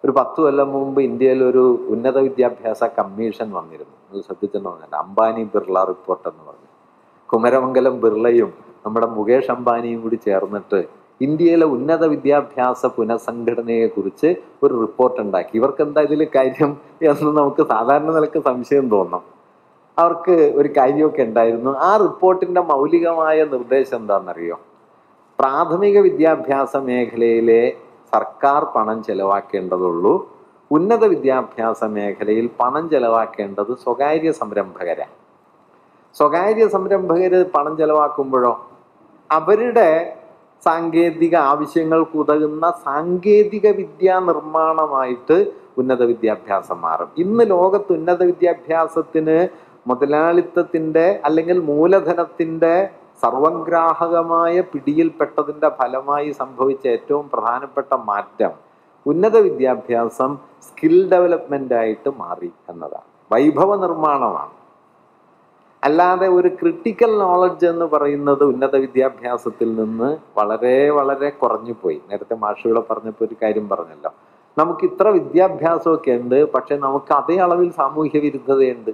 ഒരു പത്ത് കൊല്ലം മുമ്പ് ഇന്ത്യയിൽ ഒരു ഉന്നത വിദ്യാഭ്യാസ കമ്മീഷൻ വന്നിരുന്നു അത് ശ്രദ്ധിച്ചിട്ടുണ്ടോ അംബാനി ബിർള റിപ്പോർട്ട് എന്ന് പറഞ്ഞു കുമരമംഗലം ബിർളയും നമ്മുടെ മുകേഷ് അംബാനിയും കൂടി ചേർന്നിട്ട് ഇന്ത്യയിലെ ഉന്നത വിദ്യാഭ്യാസ പുനഃസംഘടനയെ കുറിച്ച് ഒരു റിപ്പോർട്ട് ഉണ്ടാക്കി ഇവർക്ക് എന്താ ഇതിൽ കാര്യം എന്ന് നമുക്ക് സാധാരണ നിലക്ക് സംശയം തോന്നും അവർക്ക് ഒരു കാര്യമൊക്കെ ഉണ്ടായിരുന്നു ആ റിപ്പോർട്ടിന്റെ മൗലികമായ നിർദ്ദേശം എന്താണെന്നറിയോ പ്രാഥമിക വിദ്യാഭ്യാസ മേഖലയിലെ സർക്കാർ പണം ചെലവാക്കേണ്ടതുള്ളൂ ഉന്നത വിദ്യാഭ്യാസ മേഖലയിൽ പണം ചെലവാക്കേണ്ടത് സ്വകാര്യ സംരംഭകരാണ് സ്വകാര്യ സംരംഭകര് പണം ചെലവാക്കുമ്പോഴോ അവരുടെ സാങ്കേതിക ആവശ്യങ്ങൾക്ക് ഉതകുന്ന സാങ്കേതിക വിദ്യാ നിർമ്മാണമായിട്ട് ഉന്നത വിദ്യാഭ്യാസം മാറും ഇന്ന് ലോകത്ത് ഉന്നത വിദ്യാഭ്യാസത്തിന് മുതലാളിത്തത്തിന്റെ അല്ലെങ്കിൽ മൂലധനത്തിന്റെ സർവഗ്രാഹകമായ പിടിയിൽപ്പെട്ടതിന്റെ ഫലമായി സംഭവിച്ച ഏറ്റവും പ്രധാനപ്പെട്ട മാറ്റം ഉന്നത വിദ്യാഭ്യാസം സ്കിൽ ഡെവലപ്മെന്റ് ആയിട്ട് മാറി എന്നതാണ് വൈഭവ നിർമ്മാണമാണ് അല്ലാതെ ഒരു ക്രിട്ടിക്കൽ നോളജ് എന്ന് പറയുന്നത് ഉന്നത വിദ്യാഭ്യാസത്തിൽ നിന്ന് വളരെ വളരെ കുറഞ്ഞു പോയി നേരത്തെ മാഷുകളെ പറഞ്ഞപ്പോൾ ഒരു കാര്യം പറഞ്ഞല്ലോ നമുക്ക് ഇത്ര വിദ്യാഭ്യാസമൊക്കെ ഉണ്ട് പക്ഷെ നമുക്ക് അതേ അളവിൽ സാമൂഹ്യ വിരുദ്ധതയുണ്ട്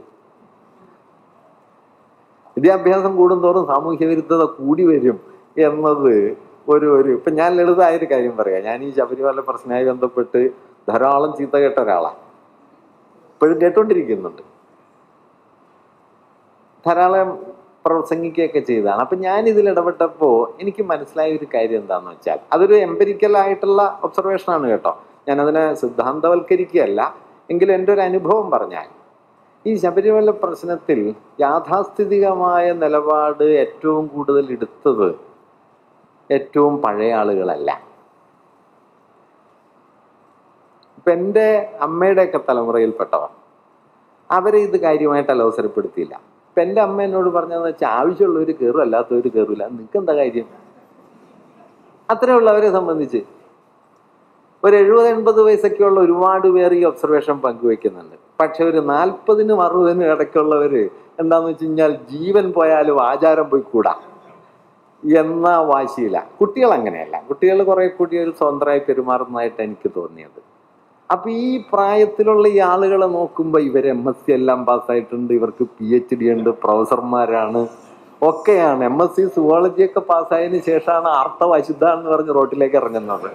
വിദ്യാഭ്യാസം കൂടുന്തോറും സാമൂഹ്യ വിരുദ്ധത കൂടി വരും എന്നത് ഒരു ഒരു ഇപ്പൊ ഞാൻ ലളിതമായ ഒരു കാര്യം പറയാം ഞാൻ ഈ ശബരിമല പ്രശ്നമായി ബന്ധപ്പെട്ട് ധാരാളം ചീത്ത കേട്ട ഒരാളാണ് ഇപ്പോഴും കേട്ടോണ്ടിരിക്കുന്നുണ്ട് ധാരാളം പ്രസംഗിക്കുകയൊക്കെ ചെയ്തതാണ് അപ്പൊ ഞാൻ ഇതിൽ ഇടപെട്ടപ്പോ എനിക്ക് മനസ്സിലായ ഒരു കാര്യം എന്താന്ന് വെച്ചാൽ അതൊരു എംപെരിക്കൽ ആയിട്ടുള്ള ഒബ്സർവേഷൻ ആണ് കേട്ടോ ഞാൻ അതിനെ സിദ്ധാന്തവൽക്കരിക്കുകയല്ല എങ്കിലും എൻ്റെ ഒരു അനുഭവം പറഞ്ഞാൽ ഈ ശബരിമല പ്രശ്നത്തിൽ യാഥാസ്ഥിതികമായ നിലപാട് ഏറ്റവും കൂടുതൽ എടുത്തത് ഏറ്റവും പഴയ ആളുകളല്ല ഇപ്പൊ എൻ്റെ അമ്മയുടെയൊക്കെ തലമുറയിൽപ്പെട്ടവർ അവരെ ഇത് കാര്യമായിട്ട് അവസരപ്പെടുത്തിയില്ല ഇപ്പൊ എൻ്റെ അമ്മ എന്നോട് പറഞ്ഞതെന്ന് വെച്ചാൽ ആവശ്യമുള്ളവർ കയറും അല്ലാത്തവർ കയറില്ല നിങ്ങൾക്ക് എന്താ കാര്യം അത്രയുള്ളവരെ സംബന്ധിച്ച് ഒരു എഴുപത് എൺപത് വയസ്സൊക്കെയുള്ള ഒരുപാട് പേർ ഈ ഒബ്സർവേഷൻ പങ്കുവെക്കുന്നുണ്ട് പക്ഷെ ഒരു നാൽപ്പതിനും അറുപതിനും ഇടയ്ക്കുള്ളവര് എന്താന്ന് വെച്ച് കഴിഞ്ഞാൽ ജീവൻ പോയാലും ആചാരം പോയി കൂടാ എന്ന വാശിയില്ല കുട്ടികൾ അങ്ങനെയല്ല കുട്ടികൾ കുറെ കൂടി ഒരു സ്വതന്ത്രമായി പെരുമാറുന്നതായിട്ട് എനിക്ക് തോന്നിയത് അപ്പൊ ഈ പ്രായത്തിലുള്ള ഈ ആളുകളെ നോക്കുമ്പോൾ ഇവർ എം എസ് സി എല്ലാം പാസ്സായിട്ടുണ്ട് ഇവർക്ക് പി എച്ച് ഡി ഉണ്ട് പ്രൊഫസർമാരാണ് ഒക്കെയാണ് എം എസ് സി സുവോളജി ഒക്കെ പാസ്സായതിനു ശേഷമാണ് ആർത്തവ അശുദ്ധ എന്ന് പറഞ്ഞ് റോട്ടിലേക്ക് ഇറങ്ങുന്നത്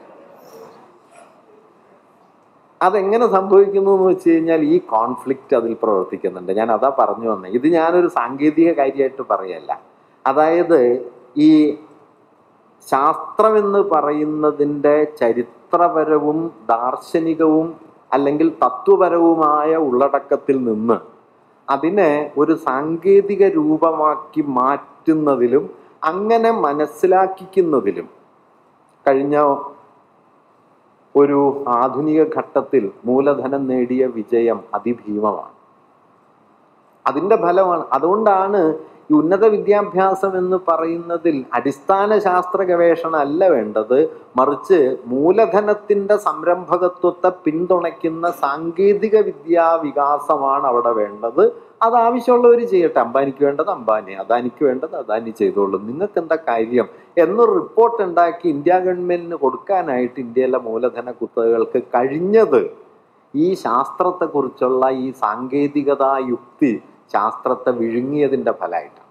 അതെങ്ങനെ സംഭവിക്കുന്നു എന്ന് വെച്ച് കഴിഞ്ഞാൽ ഈ കോൺഫ്ലിക്റ്റ് അതിൽ പ്രവർത്തിക്കുന്നുണ്ട് ഞാൻ അതാ പറഞ്ഞു വന്നത് ഇത് ഞാനൊരു സാങ്കേതിക കാര്യമായിട്ട് പറയല്ല അതായത് ഈ ശാസ്ത്രമെന്ന് പറയുന്നതിൻ്റെ ചരിത്രപരവും ദാർശനികവും അല്ലെങ്കിൽ തത്വപരവുമായ ഉള്ളടക്കത്തിൽ നിന്ന് അതിനെ ഒരു സാങ്കേതിക രൂപമാക്കി മാറ്റുന്നതിലും അങ്ങനെ മനസ്സിലാക്കിക്കുന്നതിലും കഴിഞ്ഞ ഒരു ആധുനിക ഘട്ടത്തിൽ മൂലധനം നേടിയ വിജയം അതിഭീമമാണ് അതിന്റെ ഫലമാണ് അതുകൊണ്ടാണ് ഈ ഉന്നത വിദ്യാഭ്യാസം എന്ന് പറയുന്നതിൽ അടിസ്ഥാന ശാസ്ത്ര ഗവേഷണം അല്ല വേണ്ടത് മറിച്ച് മൂലധനത്തിന്റെ സംരംഭകത്വത്തെ പിന്തുണയ്ക്കുന്ന സാങ്കേതിക വിദ്യാ വികാസമാണ് അവിടെ വേണ്ടത് അത് ആവശ്യമുള്ളവർ ചെയ്യട്ടെ അംബാനിക്ക് വേണ്ടത് അംബാനി അദാനിക്ക് വേണ്ടത് അദാനി ചെയ്തോളൂ നിങ്ങൾക്ക് എന്താ കാര്യം എന്നൊരു റിപ്പോർട്ട് ഉണ്ടാക്കി ഇന്ത്യ ഗവൺമെന്റിന് കൊടുക്കാനായിട്ട് ഇന്ത്യയിലെ മൂലധന കുത്തകകൾക്ക് കഴിഞ്ഞത് ഈ ശാസ്ത്രത്തെക്കുറിച്ചുള്ള ഈ സാങ്കേതികതാ യുക്തി ശാസ്ത്രത്തെ വിഴുങ്ങിയതിന്റെ ഫലമായിട്ട്